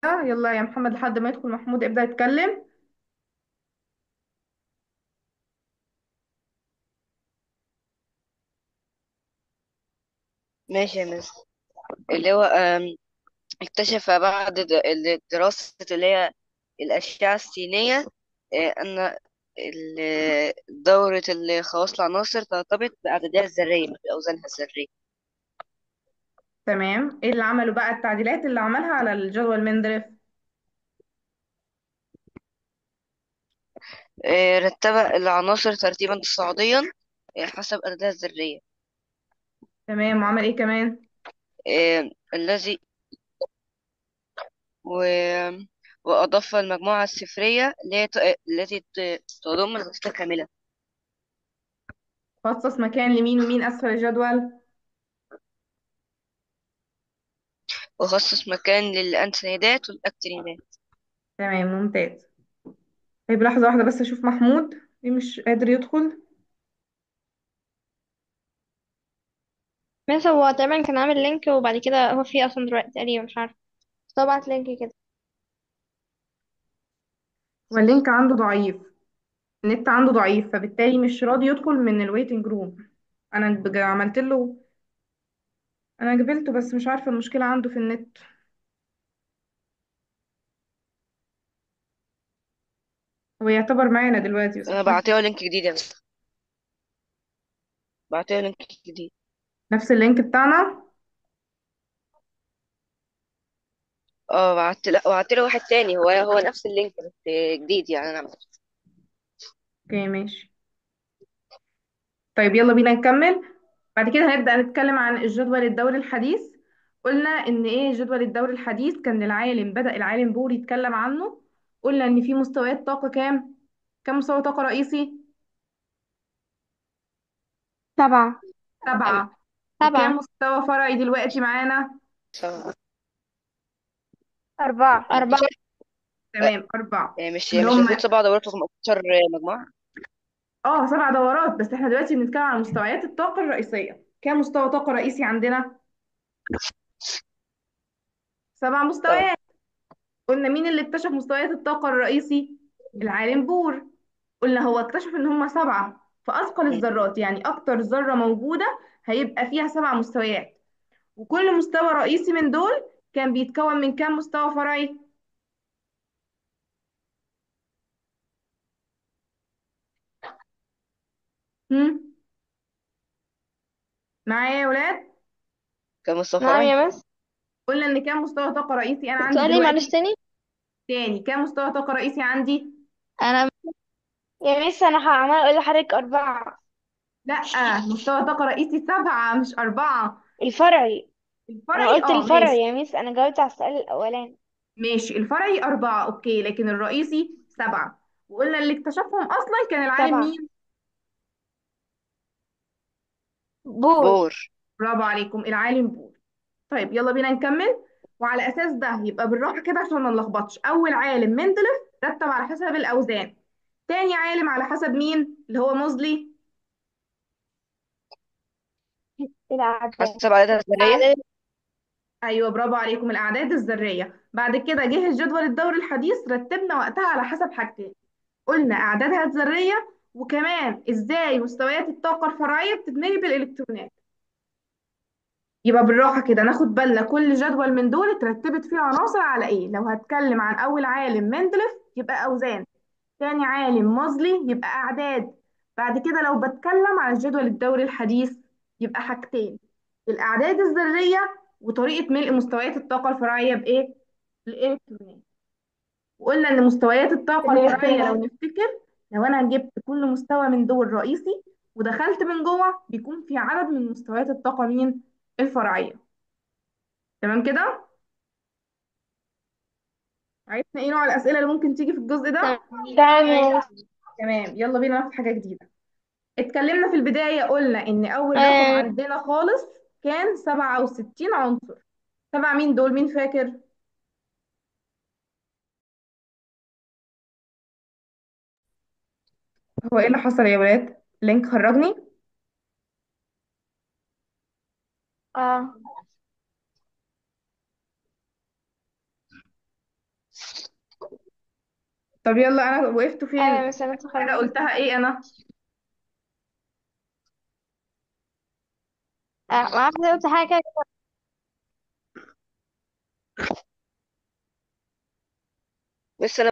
يلا يا محمد لحد ما يدخل محمود ابدأ اتكلم ماشي يا مس اللي هو آم، اكتشف بعد د- دراسة اللي هي الأشعة السينية آه، أن ال- دورة الخواص العناصر ترتبط بأعدادها الذرية مش بأوزانها الذرية تمام ايه اللي عمله بقى التعديلات اللي عملها على الجدول مندرف آه، رتب العناصر ترتيبا تصاعديا آه، حسب أعدادها الذرية تمام وعمل ايه كمان آه، الذي و... وأضاف المجموعة الصفرية اللي هي ت- التي ت- تضم الخطة كاملة خصص مكان لمين ومين اسفل الجدول وخصص مكان للأنتينيدات والأكتينيدات تمام ممتاز طيب لحظة واحدة بس اشوف محمود ليه مش قادر يدخل بس هو تقريبا كان عامل لينك وبعد كده هو فيه اصلا دلوقتي تقريبا مش عارفه بس هو بعت لينك كده واللينك عنده ضعيف النت عنده ضعيف فبالتالي مش راضي يدخل من الويتنج روم انا بج- عملت له انا قبلته بس مش عارفة المشكلة عنده في النت هو يعتبر معانا دلوقتي بس أنا مش عارفة بعتله لينك جديد يا مس بعتله لينك جديد نفس اللينك بتاعنا اه بعت لا بعت له واحد تاني هو هو نفس اللينك بس جديد يعني انا عملته اوكي ماشي طيب يلا بينا نكمل بعد كده هنبدأ نتكلم عن الجدول الدوري الحديث قلنا ان ايه جدول الدوري الحديث كان العالم بدأ العالم بوري يتكلم عنه قلنا ان في مستويات طاقة كام كام مستوى طاقة رئيسي سبعة أم- سبعة وكام سبعة مستوى فرعي دلوقتي معانا سبعة أربعة أربعة مش تمام أربعة مش اللي مش هم المفروض سبع دورات رقم 12 مجموعة اه سبع دورات بس احنا دلوقتي بنتكلم عن مستويات الطاقة الرئيسية كام مستوى طاقة رئيسي عندنا سبع طبعا مستويات قلنا مين اللي اكتشف مستويات الطاقة الرئيسي العالم بور قلنا هو اكتشف ان هم سبعة فأثقل م. الذرات يعني أكتر ذرة موجودة هيبقى فيها سبع مستويات وكل مستوى رئيسي من دول كان بيتكون من كام مستوى فرعي؟ هم؟ معايا يا ولاد؟ كان مصطفى نعم راي يا مس قلنا إن كام مستوى طاقة رئيسي أنا عندي سؤالي معلش دلوقتي تاني تاني كام مستوى طاقة رئيسي عندي؟ أنا يا مس أنا عمال أقول لحضرتك أربعة لأ مستوى طاقة رئيسي سبعة مش أربعة الفرعي أنا الفرعي قلت اه الفرعي ماشي يا مس أنا جاوبت على السؤال الأولاني ماشي الفرعي أربعة أوكي لكن الرئيسي سبعة وقلنا اللي اكتشفهم أصلا كان العالم سبعة مين؟ بور بور برافو عليكم العالم بور طيب يلا بينا نكمل وعلى اساس ده يبقى بالراحه كده عشان ما نلخبطش اول عالم مندلف رتب على حسب الاوزان تاني عالم على حسب مين اللي هو موزلي الأعداد حسب عددها الذرية الأعداد ايوه برافو عليكم الاعداد الذريه بعد كده جه الجدول الدوري الحديث رتبنا وقتها على حسب حاجتين قلنا اعدادها الذريه وكمان ازاي مستويات الطاقه الفرعيه بتتملي بالالكترونات يبقى بالراحه كده ناخد بالنا كل جدول من دول اترتبت فيه عناصر على ايه لو هتكلم عن اول عالم مندلف يبقى اوزان تاني عالم مازلي يبقى أعداد بعد كده لو بتكلم عن الجدول الدوري الحديث يبقى حاجتين الأعداد الذرية وطريقة ملء مستويات الطاقة الفرعية بإيه؟ الإلكترونات وقلنا إن مستويات الطاقة الفرعية لو الإلكترونات نفتكر لو أنا جبت كل مستوى من دول رئيسي ودخلت من جوه بيكون في عدد من مستويات الطاقة مين؟ الفرعية تمام كده؟ عرفنا إيه نوع الأسئلة اللي ممكن تيجي في الجزء ده؟ تمام يا مس تمام يلا بينا ناخد حاجة جديدة اتكلمنا في البداية قلنا إن أول رقم آه، عندنا خالص كان سبعة وستين عنصر سبعة مين دول مين فاكر؟ هو إيه اللي حصل يا ولاد؟ لينك خرجني؟ اه طب يلا انا وقفت فين ايوه مثلا انت حاجة خلاص قلتها ايه انا آه، ما اعرفش قلت حاجة بس انا